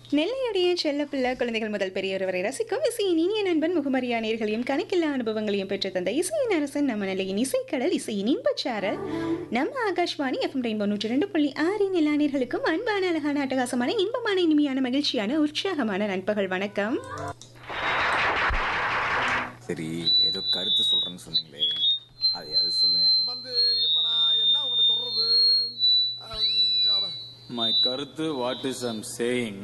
நெல்லையுடைய செல்லப்பிள்ளை குழந்தைகள் முதல் பெரியவர் வரை ரசிக்கும் இசையின் இனிய நண்பன் முகமரியா நேர்களையும் கணக்கில்லா அனுபவங்களையும் பெற்று தந்த இசையின் அரசன் நம்ம நிலையின் இசைக்கடல் இசையின் இன்பச்சாரல் நம்ம ஆகாஷ்வாணி எஃப்எம் ரெயின்போ நூற்றி ரெண்டு புள்ளி ஆறு நிலானீர்களுக்கும் அன்பான அழகான அட்டகாசமான இன்பமான இனிமையான மகிழ்ச்சியான உற்சாகமான நண்பகல் வணக்கம் சரி ஏதோ கருத்து சொல்றேன்னு சொன்னீங்களே அதையாவது சொல்லுங்க வந்து இப்ப நான் என்ன உங்கள்கிட்ட சொல்றது அஹ், My கருத்து வாட் இஸ் ஐம் சேயிங்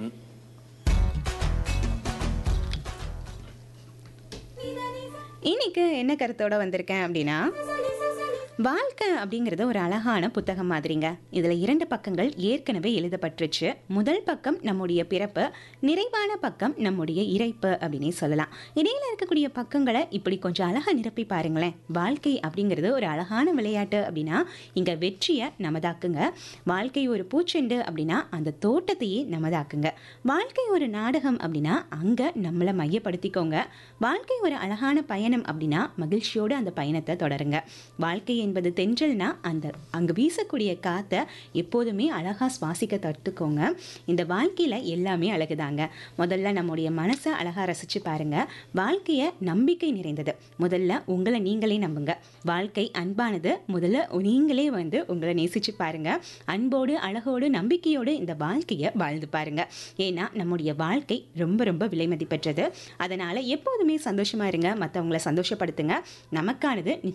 இன்னைக்கு என்ன கருத்தோட வந்திருக்கேன் அப்படின்னா வாழ்க்கை அப்படிங்கிறது ஒரு அழகான புத்தகம் மாதிரிங்க இதில் இரண்டு பக்கங்கள் ஏற்கனவே எழுதப்பட்டுருச்சு முதல் பக்கம் நம்முடைய பிறப்பு நிறைவான பக்கம் நம்முடைய இறைப்பு அப்படின்னே சொல்லலாம் இடையில இருக்கக்கூடிய பக்கங்களை இப்படி கொஞ்சம் அழகாக நிரப்பி பாருங்களேன் வாழ்க்கை அப்படிங்கிறது ஒரு அழகான விளையாட்டு அப்படின்னா இங்கே வெற்றியை நமதாக்குங்க வாழ்க்கை ஒரு பூச்செண்டு அப்படின்னா அந்த தோட்டத்தையே நமதாக்குங்க வாழ்க்கை ஒரு நாடகம் அப்படின்னா அங்கே நம்மளை மையப்படுத்திக்கோங்க வாழ்க்கை ஒரு அழகான பயணம் அப்படின்னா மகிழ்ச்சியோடு அந்த பயணத்தை தொடருங்க வாழ்க்கை என்பது தென்றல்னா அந்த அங்கே வீசக்கூடிய காற்றை எப்போதுமே அழகாக சுவாசிக்க தட்டுக்கோங்க இந்த வாழ்க்கையில் எல்லாமே அழகுதாங்க முதல்ல நம்முடைய மனசை அழகாக ரசித்து பாருங்க வாழ்க்கையை நம்பிக்கை நிறைந்தது முதல்ல உங்களை நீங்களே நம்புங்க வாழ்க்கை அன்பானது முதல்ல நீங்களே வந்து உங்களை நேசிச்சு பாருங்க அன்போடு அழகோடு நம்பிக்கையோடு இந்த வாழ்க்கையை வாழ்ந்து பாருங்க ஏன்னா நம்முடைய வாழ்க்கை ரொம்ப ரொம்ப விலை மதிப்பற்றது அதனால எப்போதுமே சந்தோஷமா இருங்க மற்றவங்களை சந்தோஷப்படுத்துங்க நமக்கானது